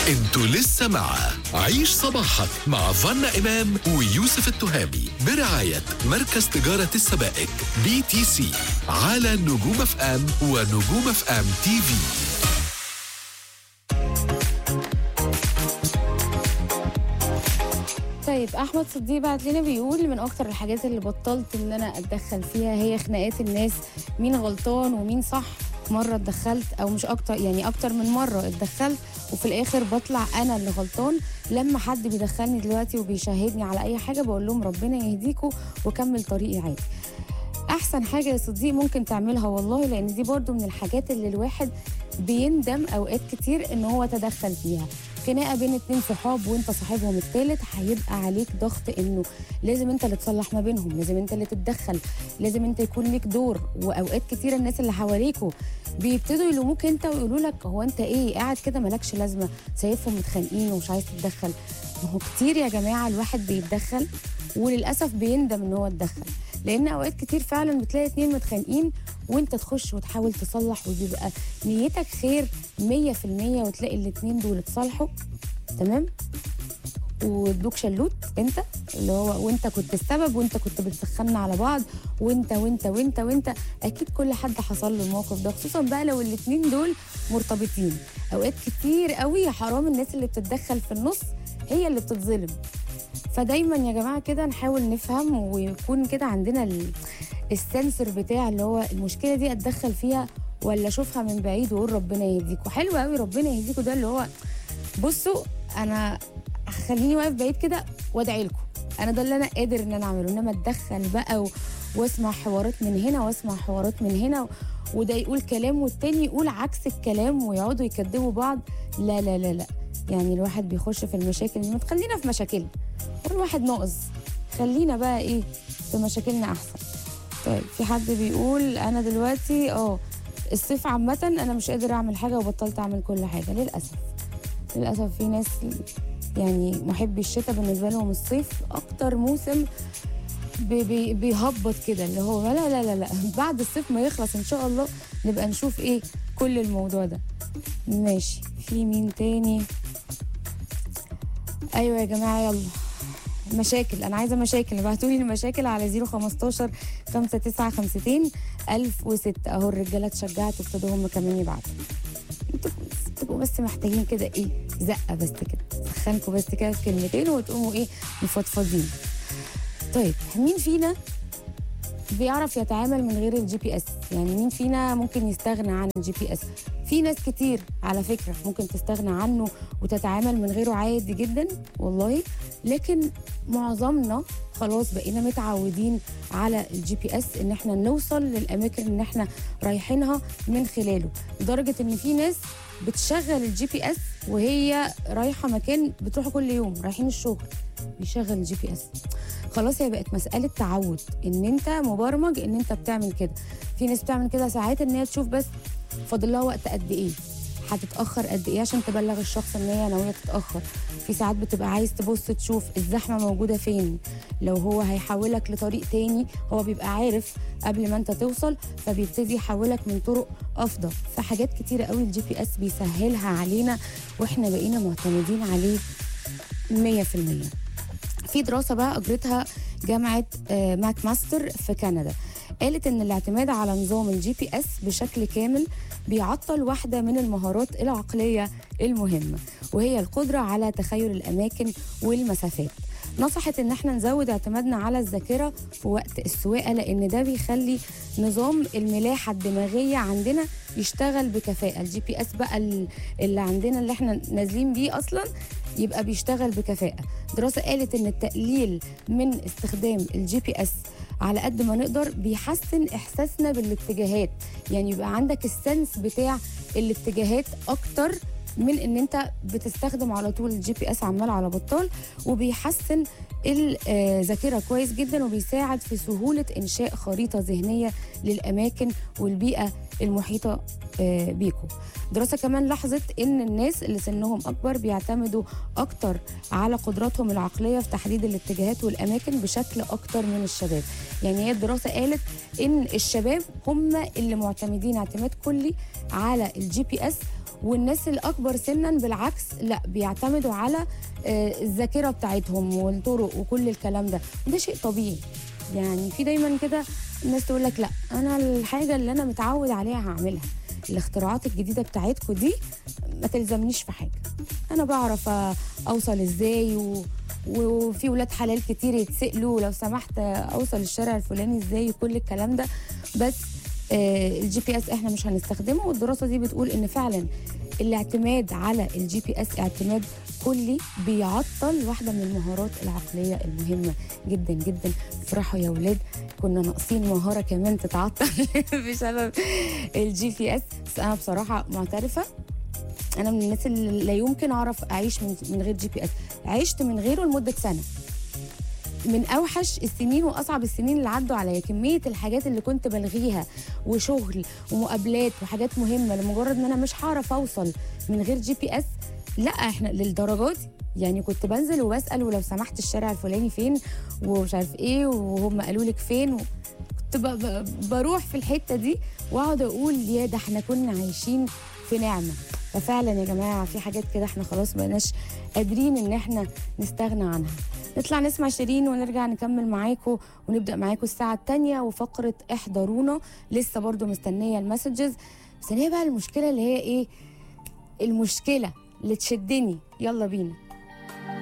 انتوا لسه مع عيش صباحك مع فنا إمام ويوسف التهامي برعاية مركز تجارة السبائك بي تي سي على نجوم اف ام ونجوم اف ام تي في طيب احمد صديق بعت لنا بيقول من اكتر الحاجات اللي بطلت ان انا اتدخل فيها هي خناقات الناس مين غلطان ومين صح مره اتدخلت او مش اكتر يعني اكتر من مره اتدخلت وفي الاخر بطلع انا اللي غلطان لما حد بيدخلني دلوقتي وبيشاهدني على اي حاجه بقول لهم ربنا يهديكوا وكمل طريقي عادي احسن حاجه يا صديق ممكن تعملها والله لان دي برضو من الحاجات اللي الواحد بيندم اوقات كتير ان هو تدخل فيها خناقه بين اتنين صحاب وانت صاحبهم التالت هيبقى عليك ضغط انه لازم انت اللي تصلح ما بينهم لازم انت اللي تتدخل لازم انت يكون ليك دور واوقات كتير الناس اللي حواليكوا بيبتدوا يلوموك انت ويقولوا لك هو انت ايه قاعد كده مالكش لازمه سايبهم متخانقين ومش عايز تتدخل ما هو كتير يا جماعه الواحد بيتدخل وللاسف بيندم ان هو اتدخل لان اوقات كتير فعلا بتلاقي اتنين متخانقين وانت تخش وتحاول تصلح وبيبقى نيتك خير 100% وتلاقي الاتنين دول اتصالحوا تمام وادوك شلوت انت اللي هو وانت كنت السبب وانت كنت بتسخنا على بعض وانت وانت وانت وانت اكيد كل حد حصل له الموقف ده خصوصا بقى لو الاتنين دول مرتبطين اوقات كتير قوي يا حرام الناس اللي بتتدخل في النص هي اللي بتتظلم فدايما يا جماعه كده نحاول نفهم ويكون كده عندنا ال- السنسور بتاع اللي هو المشكله دي اتدخل فيها ولا اشوفها من بعيد واقول ربنا يهديكوا حلو قوي ربنا يهديكوا ده اللي هو بصوا انا خليني واقف بعيد كده وادعي لكم انا ده اللي انا قادر ان انا اعمله انما اتدخل بقى و... واسمع حوارات من هنا واسمع حوارات من هنا و... وده يقول كلام والتاني يقول عكس الكلام ويقعدوا يكذبوا بعض لا لا لا لا يعني الواحد بيخش في المشاكل ما تخلينا في مشاكلنا كل واحد ناقص خلينا بقى ايه في مشاكلنا احسن طيب في حد بيقول انا دلوقتي اه الصيف عامة انا مش قادر اعمل حاجة وبطلت اعمل كل حاجة للأسف للأسف في ناس يعني محبي الشتاء بالنسبة لهم الصيف أكتر موسم بي بي بيهبط كده اللي هو لا لا لا لا بعد الصيف ما يخلص إن شاء الله نبقى نشوف إيه كل الموضوع ده ماشي في مين تاني أيوة يا جماعة يلا مشاكل انا عايزه مشاكل ابعتوا لي المشاكل على 015 5952 1006 اهو الرجاله اتشجعت وابتدوا هم كمان يبعتوا انتوا بس- تبقوا بس محتاجين كده ايه زقه بس كده سخنكوا بس كده في كلمتين وتقوموا ايه مفضفضين طيب مين فينا بيعرف يتعامل من غير الجي بي اس يعني مين فينا ممكن يستغنى عن الجي بي اس في ناس كتير على فكره ممكن تستغنى عنه وتتعامل من غيره عادي جدا والله لكن معظمنا خلاص بقينا متعودين على الجي بي اس ان احنا نوصل للاماكن اللي احنا رايحينها من خلاله لدرجه ان في ناس بتشغل الجي بي اس وهي رايحه مكان بتروح كل يوم رايحين الشغل بيشغل الجي بي اس خلاص هي بقت مساله تعود ان انت مبرمج ان انت بتعمل كده في ناس بتعمل كده ساعات ان هي تشوف بس فاضل لها وقت قد ايه هتتاخر قد ايه عشان تبلغ الشخص ان هي ناويه تتاخر في ساعات بتبقى عايز تبص تشوف الزحمه موجوده فين لو هو هيحولك لطريق تاني هو بيبقى عارف قبل ما انت توصل فبيبتدي يحولك من طرق افضل فحاجات كتيره قوي الجي بي اس بيسهلها علينا واحنا بقينا معتمدين عليه 100% في دراسه بقى اجرتها جامعه آه، ماك ماستر في كندا قالت ان الاعتماد على نظام الجي بي اس بشكل كامل بيعطل واحده من المهارات العقليه المهمه وهي القدره على تخيل الاماكن والمسافات نصحت ان احنا نزود اعتمادنا على الذاكره في وقت السواقه لان ده بيخلي نظام الملاحه الدماغيه عندنا يشتغل بكفاءه الجي بي اس بقى ال- اللي عندنا اللي احنا نازلين بيه اصلا يبقى بيشتغل بكفاءه دراسه قالت ان التقليل من استخدام الجي بي اس على قد ما نقدر بيحسن احساسنا بالاتجاهات يعني يبقى عندك السنس بتاع الاتجاهات اكتر من ان انت بتستخدم على طول الجي بي اس عمال على بطال وبيحسن الذاكره كويس جدا وبيساعد في سهوله انشاء خريطه ذهنيه للاماكن والبيئه المحيطه آه، بيكم دراسه كمان لاحظت ان الناس اللي سنهم اكبر بيعتمدوا اكتر على قدراتهم العقليه في تحديد الاتجاهات والاماكن بشكل اكتر من الشباب يعني هي الدراسه قالت ان الشباب هم اللي معتمدين اعتماد كلي على الجي بي اس والناس الاكبر سنا بالعكس لا بيعتمدوا على آه، الذاكره بتاعتهم والطرق وكل الكلام ده وده شيء طبيعي يعني في دايما كده الناس تقول لك لا انا الحاجه اللي انا متعود عليها هعملها الاختراعات الجديده بتاعتكم دي ما تلزمنيش في حاجه انا بعرف آه، اوصل ازاي و... وفي ولاد حلال كتير يتسألوا لو سمحت آه، اوصل الشارع الفلاني ازاي وكل الكلام ده بس آه، الجي بي اس احنا مش هنستخدمه والدراسه دي بتقول ان فعلا الاعتماد على الجي بي اس اعتماد كلي بيعطل واحده من المهارات العقليه المهمه جدا جدا افرحوا يا ولاد كنا ناقصين مهاره كمان تتعطل بسبب الجي بي اس بس انا بصراحه معترفه انا من الناس اللي لا يمكن اعرف اعيش من, من غير جي بي اس عشت من غيره لمده سنه من اوحش السنين واصعب السنين اللي عدوا عليا كميه الحاجات اللي كنت بلغيها وشغل ومقابلات وحاجات مهمه لمجرد ان انا مش هعرف اوصل من غير جي بي اس لا احنا للدرجات دي يعني كنت بنزل وبسال ولو سمحت الشارع الفلاني فين ومش عارف ايه وهم قالوا لك فين و... كنت ب... ب... بروح في الحته دي واقعد اقول يا ده احنا كنا عايشين في نعمه ففعلا يا جماعه في حاجات كده احنا خلاص بقناش قادرين ان احنا نستغنى عنها نطلع نسمع شيرين ونرجع نكمل معاكم ونبدا معاكم الساعه الثانيه وفقره احضرونا لسه برضو مستنيه المسجز بس هي بقى المشكله اللي هي ايه المشكله اللي تشدني يلا بينا